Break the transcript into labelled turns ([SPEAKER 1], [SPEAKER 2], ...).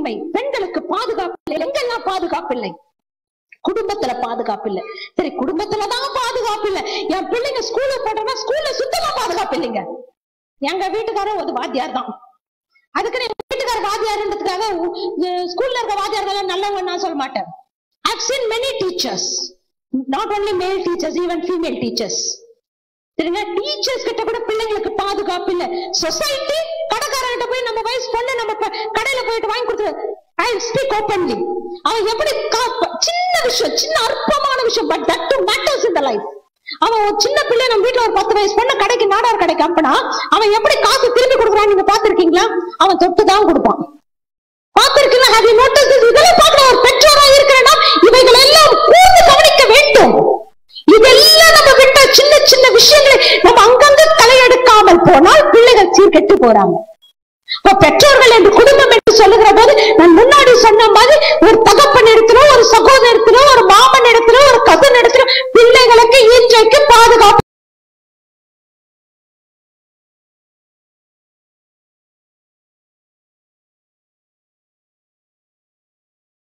[SPEAKER 1] உண்மை பெண்களுக்கு பாதுகாப்பு இல்லை எங்கெல்லாம் பாதுகாப்பு இல்லை குடும்பத்துல பாதுகாப்பு இல்ல சரி குடும்பத்துலதான் பாதுகாப்பு இல்ல என் பிள்ளைங்க ஸ்கூல்ல போட்டோம்னா ஸ்கூல்ல சுத்தமா பாதுகாப்பு இல்லைங்க எங்க வீட்டுக்காரர் ஒரு வாத்தியார் தான் அதுக்கு எங்க வீட்டுக்காரர் வாத்தியார்ன்றதுக்காக ஸ்கூல்ல இருக்க வாத்தியார்கள் நல்லவங்க நான் சொல்ல மாட்டேன் I've seen many teachers not only male teachers even female teachers சரிங்க டீச்சர்ஸ் கிட்ட கூட பிள்ளைங்களுக்கு பாதுகாப்பு இல்ல சொசைட்டி கடைக்காரர்கிட்ட போய் நம்ம வயசு பொண்ணு நம்ம ப- கடையில போயிட்டு வாங்கி கொடுத்து ஐ ஸ்பீக் ஓப்பன்லி அவன் எப்படி கா- சின்ன விஷயம் சின்ன அற்பமான விஷயம் but that do matters in the life அவன் ஒரு சின்ன பிள்ளை நம்ம வீட்டுல ஒரு பத்து வயசு பொண்ணு கடைக்கு நாடார் கடைக்கு அனுப்புனா அவன் எப்படி காசு திருப்பி கொடுக்குறான் நீங்க பாத்திருக்கீங்களா அவன் தொட்டு தான் கொடுப்பான் பார்த்திருக்கீங்களா have you noticed this? இதெல்லாம் பார்க்கிற ஒரு பெற்றோரா இருக்கிறேன்னா இவைகள் எல்லாம் கூர்ந்து கவனிக்க வேண்டும் இதெல்லாம் நம்ம விட்ட சின்ன சின்ன விஷயங்களை நம்ம அங்கங்க தலையெடுக்காமல் போனால் பிள்ளைகள் சீர்கெட்டு போறாங்க இப்ப பெற்றோர்கள் என்று குடும்பம் என்று சொல்லுகிற போது நான் முன்னாடி சொன்ன மாதிரி ஒரு தகப்பன் இடத்திலோ ஒரு சகோதரத்திலோ ஒரு மாமன் இடத்திலோ ஒரு கசன் இடத்திலோ